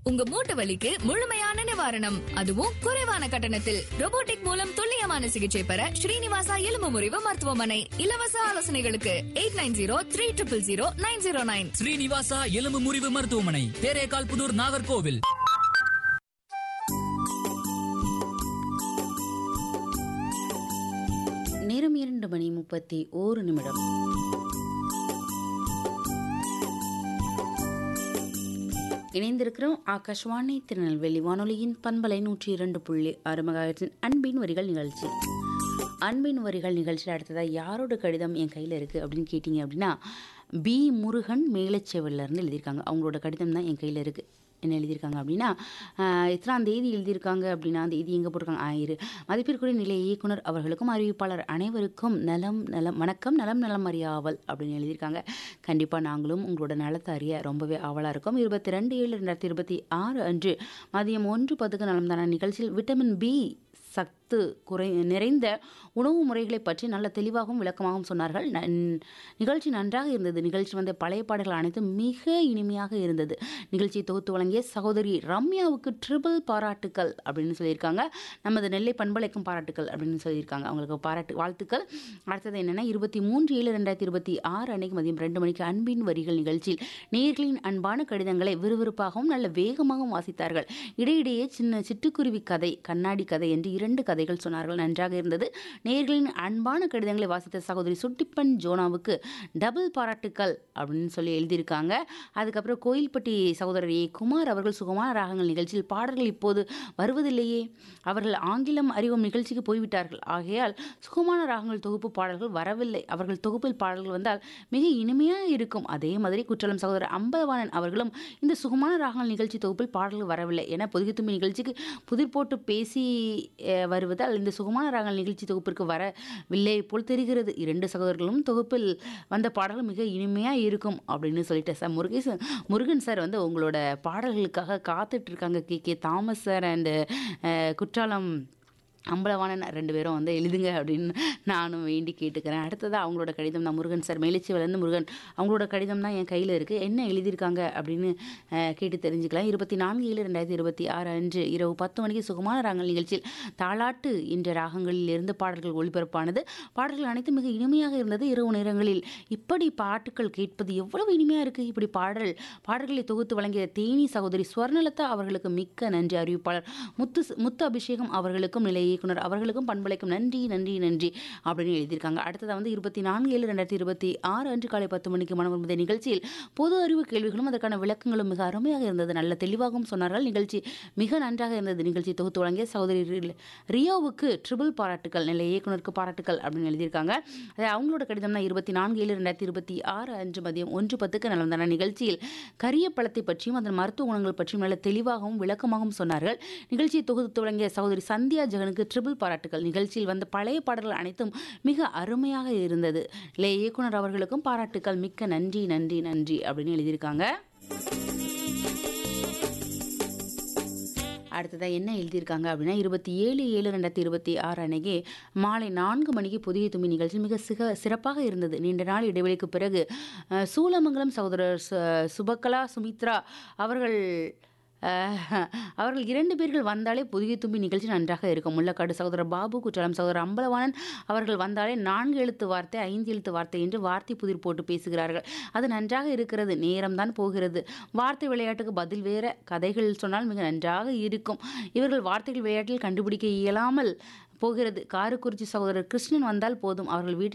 உங்க மூட்டு வலிக்கு முழுமையான நிவாரணம் அதுவும் குறைவான கட்டணத்தில் robotic மூலம் துல்லியமான சிகிச்சை பெற ஸ்ரீனிவாசா எலும்பு முறிவு மருத்துவமனை இலவச ஆலோசனைகளுக்கு eight nine zero three triple zero nine zero nine Srinivasa எலும்பு முறிவு மருத்துவமனை தேரேகால் புதூர் நாகர்கோவில் நேரம் இரண்டு மணி முப்பத்தி ஓரு நிமிடம் இணைந்திருக்கிறோம் ஆகாஷ்வாணி திருநெல்வேலி வானொலியின் பண்பலை நூற்றி இரண்டு புள்ளி ஆறு மெகாஹெர்ட்ஸின் அன்பின் வரிகள் நிகழ்ச்சி அன்பின் வரிகள் நிகழ்ச்சியில் அடுத்ததாக யாரோட கடிதம் என் கையில் இருக்குது அப்படின்னு கேட்டிங்க அப்படின்னா பி முருகன் மேலச்செவல்லேருந்து எழுதியிருக்காங்க அவங்களோட கடிதம் தான் என் கையில் இருக்குது என்ன எழுதியிருக்காங்க அப்படின்னா ஆஹ், எத்தனாம் தேதி எழுதியிருக்காங்க அப்படின்னா அந்த இது எங்கே போட்டிருக்காங்க ஆயிரு மதிப்பிற்குரிய நிலைய இயக்குனர் அவர்களுக்கும் அறிவிப்பாளர் அனைவருக்கும் நலம் நலம் வணக்கம் நலம் நலம் அறியாவல் அப்படின்னு எழுதியிருக்காங்க கண்டிப்பாக நாங்களும் உங்களோட நலத்தை அறிய ரொம்பவே ஆவலாக இருக்கும் இருபத்தி ரெண்டு ஏழு ரெண்டாயிரத்தி இருபத்தி ஆறு அன்று மதியம் ஒன்று பத்துக்கு நலம் தான நிகழ்ச்சியில் விட்டமின் பி சத்து குறை நிறைந்த உணவு முறைகளை பற்றி நல்ல தெளிவாகவும் விளக்கமாகவும் சொன்னார்கள் நன்- நிகழ்ச்சி நன்றாக இருந்தது நிகழ்ச்சி வந்த பழைய பாடல்கள் அனைத்தும் மிக இனிமையாக இருந்தது நிகழ்ச்சியை தொகுத்து வழங்கிய சகோதரி ரம்யாவுக்கு ட்ரிபிள் பாராட்டுக்கள் அப்படின்னு சொல்லியிருக்காங்க நமது நெல்லை பண்பலைக்கும் பாராட்டுக்கள் அப்படின்னு சொல்லியிருக்காங்க அவங்களுக்கு பாராட்டு வாழ்த்துக்கள் அடுத்தது என்னென்னா இருபத்தி மூன்று ஏழு ரெண்டாயிரத்தி இருபத்தி ஆறு அன்னைக்கு மதியம் ரெண்டு மணிக்கு அன்பின் வரிகள் நிகழ்ச்சியில் நேர்களின் அன்பான கடிதங்களை விறுவிறுப்பாகவும் நல்ல வேகமாகவும் வாசித்தார்கள் இடையிடையே சின்ன சிட்டுக்குருவி கதை கண்ணாடி கதை என்று இரண்டு கதைகள் சொன்னார்கள் நன்றாக இருந்தது நேர்களின் அன்பான கடிதங்களை வாசித்த சகோதரி சுட்டிப்பன் ஜோனாவுக்கு டபுள் பாராட்டுக்கள் அப்படின்னு சொல்லி எழுதியிருக்காங்க அதுக்கப்புறம் கோயில்பட்டி சகோதரர் ஏ குமார் அவர்கள் சுகமான ராகங்கள் நிகழ்ச்சியில் பாடல்கள் இப்போது வருவதில்லையே அவர்கள் ஆங்கிலம் அறிவும் நிகழ்ச்சிக்கு போய்விட்டார்கள் ஆகையால் சுகமான ராகங்கள் தொகுப்பு பாடல்கள் வரவில்லை அவர்கள் தொகுப்பில் பாடல்கள் வந்தால் மிக இனிமையாக இருக்கும் அதே மாதிரி குற்றலம் சகோதரர் அம்பலவாணன் அவர்களும் இந்த சுகமான ராகங்கள் நிகழ்ச்சி தொகுப்பில் பாடல்கள் வரவில்லை என பொதுகித்தும்பி நிகழ்ச்சிக்கு புதிர் போட்டு பேசி அஹ், வருவதால் இந்த சுகமான ராகங்கள் நிகழ்ச்சி தொகுப்பிற்கு வரவில்லை போல் தெரிகிறது இரண்டு சகோதரர்களும் தொகுப்பில் வந்த பாடல்கள் மிக இனிமையாக இருக்கும் அப்படின்னு சொல்லிட்டு சார் முருகேசன் முருகன் சார் வந்து உங்களோட பாடல்களுக்காக காத்துட்டு இருக்காங்க K K Thomas sir and Kuttalam Ambalavanan ரெண்டு பேரும் வந்து எழுதுங்க அப்படின்னு நானும் வேண்டி கேட்டுக்கிறேன் அடுத்ததாக அவங்களோட கடிதம் தான் முருகன் சார் மேலிச்சிவிலேருந்து முருகன் அவங்களோட கடிதம் தான் என் கையில் இருக்குது என்ன எழுதியிருக்காங்க அப்படின்னு அஹ், கேட்டு தெரிஞ்சுக்கலாம் இருபத்தி நான்கு ஏழு ரெண்டாயிரத்தி இருபத்தி ஆறு அன்று இரவு பத்து மணிக்கு சுகமான ராகங்கள் நிகழ்ச்சியில் தாலாட்டு என்ற ராகங்களில் இருந்து பாடல்கள் ஒளிபரப்பானது பாடல்கள் அனைத்தும் மிக இனிமையாக இருந்தது இரவு நேரங்களில் இப்படி பாட்டுக்கள் கேட்பது எவ்வளவு இனிமையாக இருக்குது இப்படி பாடல் பாடல்களை தொகுத்து வழங்கிய தேனி சகோதரி ஸ்வர்ணலதா அவர்களுக்கு மிக்க நன்றி அறிவிப்பாளர் முத்து முத்து அபிஷேகம் அவர்களுக்கும் நிலைய இயக்குனர் அவர்களுக்கும் பண்பலைக்கும் நன்றி நன்றி நன்றி அப்படின்னு எழுதியிருக்காங்க அடுத்ததாக வந்து இருபத்தி நான்கு ஏழு ரெண்டாயிரத்தி இருபத்தி ஆறு அன்று காலை பத்து மணிக்கு மனம் விரும்புத நிகழ்ச்சியில் பொது அறிவு கேள்விகளும் அதற்கான விளக்கங்களும் மிக அருமையாக இருந்தது நல்ல தெளிவாகவும் சொன்னார்கள் நிகழ்ச்சி மிக நன்றாக இருந்தது நிகழ்ச்சி தொகுத்து வழங்கிய சகோதரி ரி- ரியோவுக்கு ட்ரிபிள் பாராட்டுக்கள் நிலைய இயக்குனருக்கு பாராட்டுக்கள் அப்படின்னு எழுதியிருக்காங்க அது அவங்களோட கடிதம் தான் இருபத்தி நான்கு ஏழு ரெண்டாயிரத்தி இருபத்தி ஆறு அன்று மதியம் ஒன்று பத்துக்கு நடந்தான நிகழ்ச்சியில் கரிய பழத்தை பற்றியும் அதன் மருத்துவ குணங்கள் பற்றியும் நல்ல தெளிவாகவும் விளக்கமாகவும் சொன்னார்கள் நிகழ்ச்சியை தொகுத்து வழங்கிய சகோதரி சந்தியா ஜெகனுக்கு ட்ரிபிள் பாராட்டுகள் நிகழ்ச்சியில் வந்த பழைய பாடல்கள் அனைத்தும் மிக அருமையாக இருந்தது லே இயக்குனர் அவர்களுக்கும் பாராட்டுக்கள் மிக்க நன்றி நன்றி நன்றி அப்படின்னு எழுதியிருக்காங்க அடுத்ததாக என்ன எழுதியிருக்காங்க அப்படின்னா இருபத்தி ஏழு ஏழு ரெண்டாயிரத்தி இருபத்தி ஆறு அன்னைக்கு மாலை நான்கு மணிக்கு புதிய தும்பி நிகழ்ச்சி மிக சிக சிறப்பாக இருந்தது நீண்ட நாள் இடைவெளிக்கு பிறகு அஹ், சூலமங்கலம் சகோதரர் சு- சுபகலா சுமித்ரா அவர்கள் அஹ், அவர்கள் இரண்டு பேர்கள் வந்தாலே புதிய தும்பி நிகழ்ச்சி நன்றாக இருக்கும் முள்ளக்காடு சகோதரர் பாபு குற்றாலம் சகோதரர் அம்பலவாணன் அவர்கள் வந்தாலே நான்கு எழுத்து வார்த்தை ஐந்து எழுத்து வார்த்தை என்று வார்த்தை புதிர் போட்டு பேசுகிறார்கள் அது நன்றாக இருக்கிறது நேரம்தான் போகிறது வார்த்தை விளையாட்டுக்கு பதில் வேற கதைகள் சொன்னால் மிக நன்றாக இருக்கும் இவர்கள் வார்த்தைகள் விளையாட்டில் கண்டுபிடிக்க இயலாமல் போகிறது காரக்குறிச்சி சகோதரர் கிருஷ்ணன் வந்தால் போதும் அவர்கள் வீட்டில்